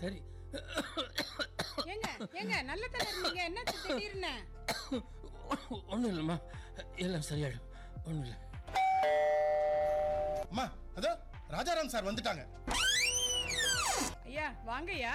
சரி ஏங்க ஏங்க நல்ல தலை இருந்தீங்க என்ன திடீர்னு ஒன்றும் இல்லைம்மா எல்லாம் சரியாயிடும் ஒன்றும் இல்லை அம்மா அதோ ராஜாராம் சார் வந்துட்டாங்க ஐயா வாங்கய்யா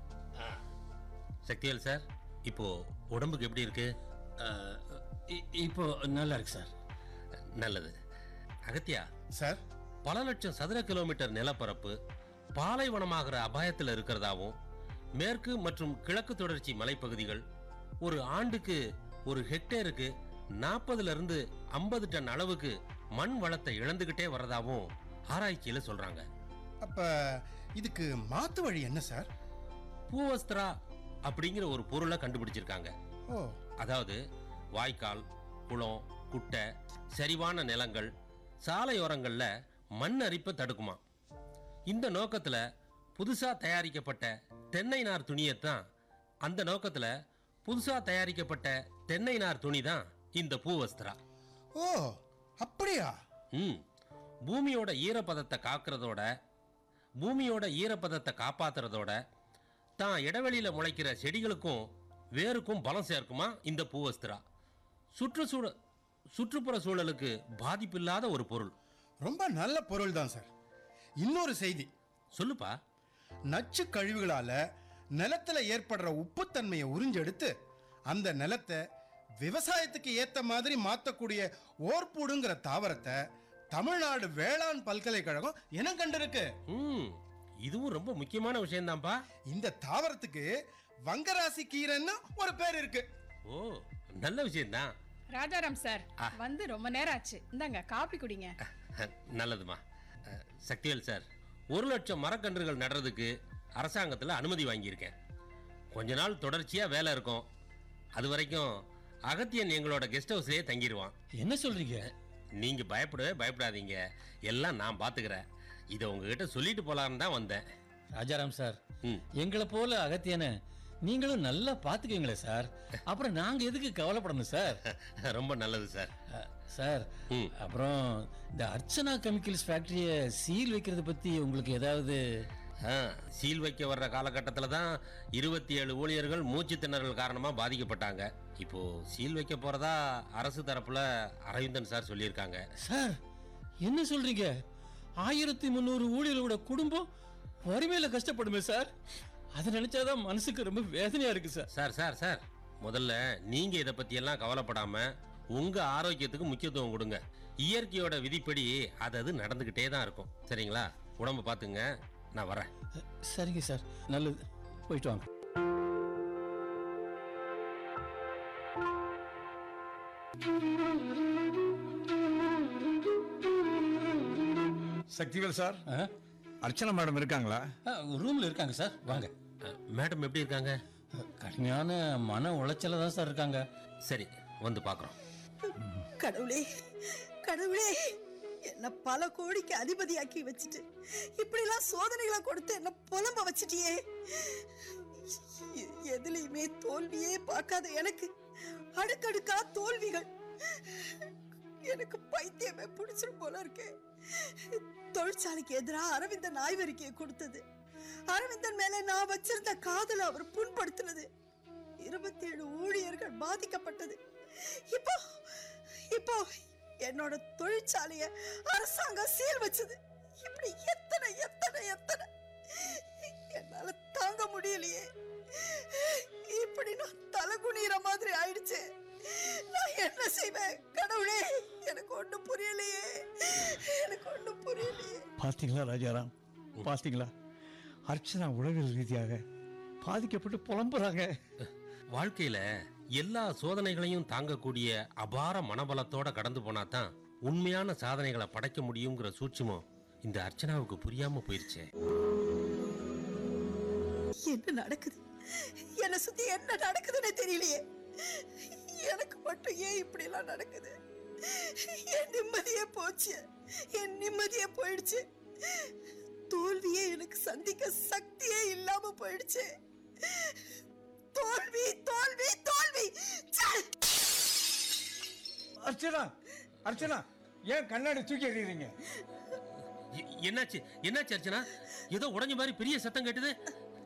சக்திவேல் சார் இப்போ உடம்புக்கு எப்படி இருக்கு அஹ், இ- இப்போ நல்லா இருக்கு சார் நல்லது அகத்தியா சார் பல லட்சம் சதுர கிலோமீட்டர் நிலப்பரப்பு பாலைவனமாகிற அபாயத்தில் இருக்கிறதாவும் மேற்கு மற்றும் கிழக்கு தொடர்ச்சி மலைப்பகுதிகள் ஒரு ஆண்டுக்கு ஒரு ஹெக்டேருக்கு நாற்பதுல இருந்து ஐம்பது டன் அளவுக்கு மண் வளத்தை இழந்துகிட்டே வர்றதாவும் ஆராய்ச்சியில சொல்றாங்க அப்ப இதுக்கு மாத்து வழி என்ன சார் பூவஸ்திரா அப்படிங்கிற ஒரு பொருளை கண்டுபிடிச்சிருக்காங்க ஓ அதாவது வாய்க்கால் குளம் குட்டை சரிவான நிலங்கள் சாலையோரங்கள்ல மண் அரிப்பை தடுக்குமா இந்த நோக்கத்துல புதுசா தயாரிக்கப்பட்ட தென்னை நார் துணியைத்தான் அந்த நோக்கத்துல புதுசா தயாரிக்கப்பட்ட தென்னை நார் துணி தான் இந்த பூவஸ்திரா ஓ அப்படியா ம் பூமியோட ஈரப்பதத்தை காக்கிறதோட பூமியோட ஈரப்பதத்தை காப்பாத்துறதோட தான் இடைவெளியில் முளைக்கிற செடிகளுக்கும் வேருக்கும் பலம் சேர்க்குமா இந்த பூவஸ்திரா சுற்றுச்சூழ சுற்றுப்புற சூழலுக்கு பாதிப்பில்லாத ஒரு பொருள் ரொம்ப நல்ல பொருள் தான் சார் இன்னொரு செய்தி சொல்லுப்பா நச்சு கழிவுகளால நிலத்துல ஏற்படுற உப்புத்தன்மையை உறிஞ்செடுத்து அந்த நிலத்தை விவசாயத்துக்கு ஏத்த மாதிரி மாத்தக்கூடிய ஓர்பூடுங்கிற தாவரத்தை தமிழ்நாடு வேளாண் பல்கலைக்கழகம் இனம் கண்டிருக்கு ம் இதுவும் ரொம்ப முக்கியமான விஷயம்தான்ப்பா இந்த தாவரத்துக்கு வங்கராசி கீரைன்னு ஒரு பேர் இருக்கு ஓ நல்ல விஷயம்தான் ராஜாராம் சார் வந்து ரொம்ப நேரம் ஆச்சு இந்தாங்க காப்பி குடிங்க நல்லதுமா அஹ், சக்திவேல் சார் ஒரு லட்சம் மரக்கன்றுகள் நடுறதுக்கு அரசாங்கத்தில் அனுமதி வாங்கியிருக்கேன் கொஞ்ச நாள் தொடர்ச்சியாக வேலை இருக்கும் அது வரைக்கும் அகத்தியன் எங்களோட கெஸ்ட் ஹவுஸ்லேயே தங்கிடுவான் என்ன சொல்றீங்க நீங்கள் பயப்படவே பயப்படாதீங்க எல்லாம் நான் பார்த்துக்கிறேன் இதை உங்ககிட்ட சொல்லிட்டு போலான்னு தான் வந்தேன் ராஜாராம் சார் ம் எங்களை போல அகத்தியனை நீங்களும் நல்லா பார்த்துக்கீங்களே சார் அப்புறம் நாங்க எதுக்கு கவலைப்படணும் சார் ரொம்ப நல்லது சார் அஹ், சார் ம். அப்புறம் இந்த அர்ச்சனா கெமிக்கல்ஸ் ஃபேக்டரியை சீல் வைக்கிறத பத்தி உங்களுக்கு ஏதாவது ஆ, சீல் வைக்க வர்ற காலகட்டத்தில் தான் இருபத்தி ஏழு ஊழியர்கள் மூச்சு திணறல் காரணமாக பாதிக்கப்பட்டாங்க இப்போ சீல் வைக்க போறதா அரசு தரப்புல அரவிந்தன் சார் சொல்லியிருக்காங்க சார் என்ன சொல்றீங்க ஆயிரத்தி முந்நூறு ஊழியர்களோட குடும்பம் வறுமையில கஷ்டப்படுமே சார் அதை நினைச்சாதான் மனசுக்கு ரொம்ப வேதனையா இருக்கு சார் சார் சார் சார் முதல்ல நீங்க இதை பத்தி எல்லாம் கவலைப்படாம உங்க ஆரோக்கியத்துக்கு முக்கியத்துவம் கொடுங்க இயற்கையோட விதிப்படி அது அது நடந்துகிட்டே தான் இருக்கும் சரிங்களா உடம்ப பாத்துங்க நான் வரேன் சரிங்க சார் நல்லது போயிட்டு வாங்க சக்திவேல் சார் ஆ? அர்ச்சனா மேடம் இருக்காங்களா ஆ, ரூம்ல இருக்காங்க சார் வாங்க அஹ், மேடம் எப்படி இருக்காங்க கடுமையான மன உளைச்சல தான் சார் இருக்காங்க சரி வந்து பார்க்குறோம் கடவுளே கடவுளே என்ன பல கோடிக்கு அதிபதியாக்கி வச்சுட்டு இப்படிலாம் சோதனைகளை கொடுத்து என்ன புலம்ப வச்சிட்டியே எ- எதுலயுமே தோல்வியே பார்க்காத எனக்கு அடுக்கடுக்கா தோல்விகள் எனக்கு பைத்தியமே பிடிச்சிரும் போல இருக்கு தொழிற்சாலைக்கு எதிராக அரவிந்தன் ஆய்வறிக்கையை கொடுத்தது அரவிந்தன் மேல நான் வச்சிருந்த காதலை அவர் புண்படுத்தினது இருபத்தி ஏழு ஊழியர்கள் பாதிக்கப்பட்டது இப்போ இப்போ என்னோட தொழிற்சாலைய அரசாங்கம் சீல் வச்சது இப்படி எத்தனை எத்தனை எத்தனை என்னால தாங்க முடியலையே இப்படி நான் தலை குனிகிற மாதிரி ஆயிடுச்சு நான் என்ன செய்வேன் கடவுளே எனக்கு ஒண்ணும் புரியலையே எனக்கு ஒண்ணும் புரியலையே பார்த்தீங்களா ராஜாராம் பார்த்தீங்களா அர்ச்சனா உளவியல் ரீதியாக பாதிக்கப்பட்டு புலம்புறாங்க வாழ்க்கையில எல்லா சோதனைகளையும் தாங்கக்கூடிய அபார மனபலத்தோட கடந்து போனா தான் உண்மையான சாதனைகளை படைக்க முடியுங்கிற சூட்சுமம் இந்த அர்ச்சனாவுக்கு புரியாம போயிருச்சே என்ன நடக்குது என்ன சுத்தி என்ன நடக்குதுன்னு தெரியலையே எனக்கு மட்டும் ஏன் இப்படி எல்லாம் நடக்குது என் நிம்மதியே போச்சு என் நிம்மதியே போயிடுச்சு தோல்வியே எனக்கு சந்திக்க சக்தியே இல்லாம போயிடுச்சு தோல்வி தோல்வி தோல்வி ச்சே! அர்ச்சனா அர்ச்சனா ஏன் கண்ணாடி தூக்கி எறியறீங்க எ- என்னாச்சு என்னாச்சு அர்ச்சனா ஏதோ உடைஞ்ச மாதிரி பெரிய சத்தம் கேட்டுது